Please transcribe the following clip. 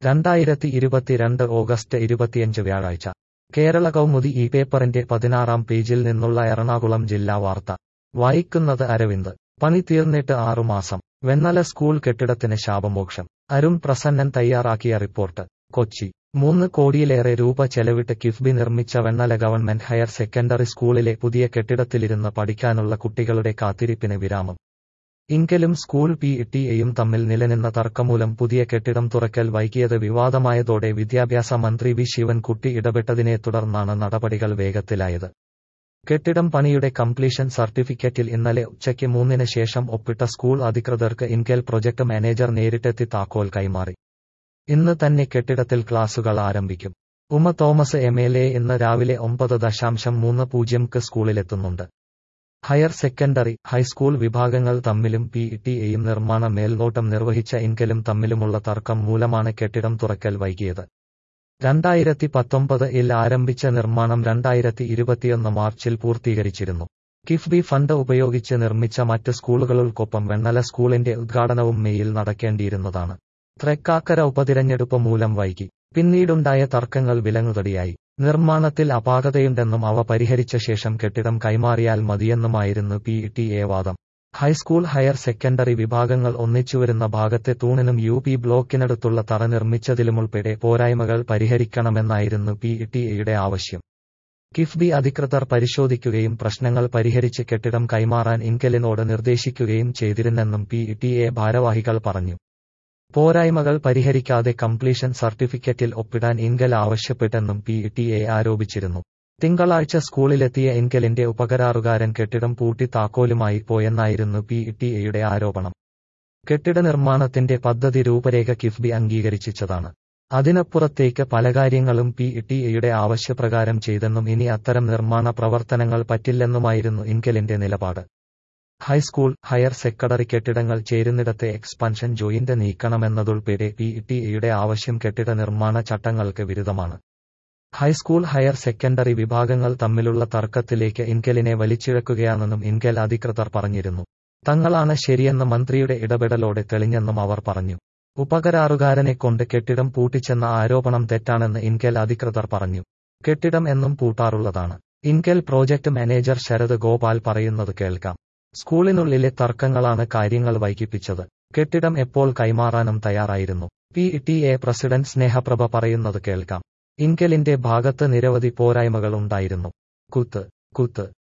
രണ്ടായിരത്തി ഇരുപത്തിരണ്ട് ഓഗസ്റ്റ് ഇരുപത്തിയഞ്ച് വ്യാഴാഴ്ച കേരള കൗമുദി ഈ പേപ്പറിന്റെ പതിനാറാം പേജിൽ നിന്നുള്ള എറണാകുളം ജില്ലാ വാർത്ത വായിക്കുന്നത് അരവിന്ദ് പണി തീർന്നിട്ട് ആറുമാസം വെണ്ണല സ്കൂൾ കെട്ടിടത്തിന് ശാപമോക്ഷം അരുൺ പ്രസന്നൻ തയ്യാറാക്കിയ റിപ്പോർട്ട് കൊച്ചി മൂന്ന് കോടിയിലേറെ രൂപ ചെലവിട്ട് കിഫ്ബി നിർമ്മിച്ച വെണ്ണല ഗവൺമെന്റ് ഹയർ സെക്കൻഡറി സ്കൂളിലെ പുതിയ കെട്ടിടത്തിലിരുന്ന് പഠിക്കാനുള്ള കുട്ടികളുടെ കാത്തിരിപ്പിന് വിരാമം എങ്കിലും സ്കൂൾ പി ടിഎയും തമ്മിൽ നിലനിന്ന തർക്കമൂലം പുതിയ കെട്ടിടം തുറക്കൽ വൈകിയത് വിവാദമായതോടെ വിദ്യാഭ്യാസ മന്ത്രി വി ശിവൻകുട്ടി ഇടപെട്ടതിനെ തുടർന്നാണ് നടപടികൾ വേഗത്തിലായത് കെട്ടിടം പണിയുടെ കംപ്ലീഷൻ സർട്ടിഫിക്കറ്റിൽ ഇന്നലെ ഉച്ചയ്ക്ക് മൂന്നിന് ശേഷം ഒപ്പിട്ട സ്കൂൾ അധികൃതർക്ക് ഇൻകെൽ പ്രൊജക്ട് മാനേജർ നേരിട്ടെത്തി താക്കോൽ കൈമാറി ഇന്ന് തന്നെ കെട്ടിടത്തിൽ ക്ലാസുകൾ ആരംഭിക്കും Uma Thomas M L A ഇന്ന് രാവിലെ ഒമ്പത് ദശാംശം മൂന്ന് പൂജ്യംക്ക് സ്കൂളിലെത്തുന്നുണ്ട് ഹയർ സെക്കൻഡറി ഹൈസ്കൂൾ വിഭാഗങ്ങൾ തമ്മിലും പി ടിഎയും നിർമ്മാണ മേൽനോട്ടം നിർവഹിച്ച ഇൻകലും തമ്മിലുമുള്ള തർക്കം മൂലമാണ് കെട്ടിടം തുറക്കൽ വൈകിയത് രണ്ടായിരത്തി പത്തൊമ്പത് ഇൽ ആരംഭിച്ച നിർമ്മാണം രണ്ടായിരത്തി ഇരുപത്തിയൊന്ന് മാർച്ചിൽ പൂർത്തീകരിച്ചിരുന്നു കിഫ്ബി ഫണ്ട് ഉപയോഗിച്ച് നിർമ്മിച്ച മറ്റ് സ്കൂളുകൾക്കൊപ്പം വെണ്ണല സ്കൂളിന്റെ ഉദ്ഘാടനവും മെയിൽ നടക്കേണ്ടിയിരുന്നതാണ് തൃക്കാക്കര ഉപതിരഞ്ഞെടുപ്പ് മൂലം വൈകി പിന്നീടുണ്ടായ തർക്കങ്ങൾ വിലങ്ങുതടിയായി നിർമ്മാണത്തിൽ അപാകതയുണ്ടെന്നും അവ പരിഹരിച്ച ശേഷം കെട്ടിടം കൈമാറിയാൽ മതിയെന്നുമായിരുന്നു പി ടി എ വാദം ഹൈസ്കൂൾ ഹയർ സെക്കൻഡറി വിഭാഗങ്ങൾ ഒന്നിച്ചുവരുന്ന ഭാഗത്തെ തൂണിനും യു പി ബ്ലോക്കിനടുത്തുള്ള തറ നിർമ്മിച്ചതിലുമുൾപ്പെടെ പോരായ്മകൾ പരിഹരിക്കണമെന്നായിരുന്നു പി ടി എയുടെ ആവശ്യം കിഫ്ബി അധികൃതർ പരിശോധിക്കുകയും പ്രശ്നങ്ങൾ പരിഹരിച്ച് കെട്ടിടം കൈമാറാൻ ഇൻകലിനോട് നിർദ്ദേശിക്കുകയും ചെയ്തിരുന്നെന്നും പി ടി എ ഭാരവാഹികൾ പറഞ്ഞു പോരായ്മകൾ പരിഹരിക്കാതെ കംപ്ലീഷൻ സർട്ടിഫിക്കറ്റിൽ ഒപ്പിടാൻ ഇൻകൽ ആവശ്യപ്പെട്ടെന്നും പി ടി എ ആരോപിച്ചിരുന്നു തിങ്കളാഴ്ച സ്കൂളിലെത്തിയ ഇൻകലിന്റെ ഉപകരാറുകാരൻ കെട്ടിടം പൂട്ടി താക്കോലുമായി പോയെന്നായിരുന്നു പി ടി എയുടെ ആരോപണം കെട്ടിട നിർമ്മാണത്തിന്റെ പദ്ധതി രൂപരേഖ കിഫ്ബി അംഗീകരിച്ചതാണ് അതിനപ്പുറത്തേക്ക് പല കാര്യങ്ങളും പി ടി എയുടെ ആവശ്യപ്രകാരം ചെയ്തെന്നും ഇനി അത്തരം നിർമ്മാണ പ്രവർത്തനങ്ങൾ പറ്റില്ലെന്നുമായിരുന്നു ഇൻകലിന്റെ നിലപാട് ഹൈസ്കൂൾ ഹയർ സെക്കൻഡറി കെട്ടിടങ്ങൾ ചേരുന്നിടത്തെ എക്സ്പാൻഷൻ ജോയിന്റ് നീക്കണമെന്നതുൾപ്പെടെ പി ടി എയുടെ ആവശ്യം കെട്ടിട നിർമ്മാണ ചട്ടങ്ങൾക്ക് വിരുദ്ധമാണ് ഹൈസ്കൂൾ ഹയർ സെക്കൻഡറി വിഭാഗങ്ങൾ തമ്മിലുള്ള തർക്കത്തിലേക്ക് ഇൻകലിനെ വലിച്ചിഴക്കുകയാണെന്നും ഇൻകൽ അധികൃതർ പറഞ്ഞിരുന്നു തങ്ങളാണ് ശരിയെന്ന് മന്ത്രിയുടെ ഇടപെടലോടെ തെളിഞ്ഞെന്നും അവർ പറഞ്ഞു ഉപകരാറുകാരനെ കൊണ്ട് കെട്ടിടം പൂട്ടിച്ചെന്ന ആരോപണം തെറ്റാണെന്ന് ഇൻകൽ അധികൃതർ പറഞ്ഞു കെട്ടിടം എന്നും പൂട്ടാറുള്ളതാണ് ഇൻകൽ പ്രോജക്ട് മാനേജർ ശരത് ഗോപാൽ പറയുന്നത് കേൾക്കാം സ്കൂളിനുള്ളിലെ തർക്കങ്ങളാണ് കാര്യങ്ങൾ വൈകിപ്പിച്ചത് കെട്ടിടം എപ്പോൾ കൈമാറാനും തയ്യാറായിരുന്നു P T A president Snehaprabha പറയുന്നത് കേൾക്കാം ഇൻകലിന്റെ ഭാഗത്ത് നിരവധി പോരായ്മകൾ ഉണ്ടായിരുന്നു കുത്ത് കുത്ത്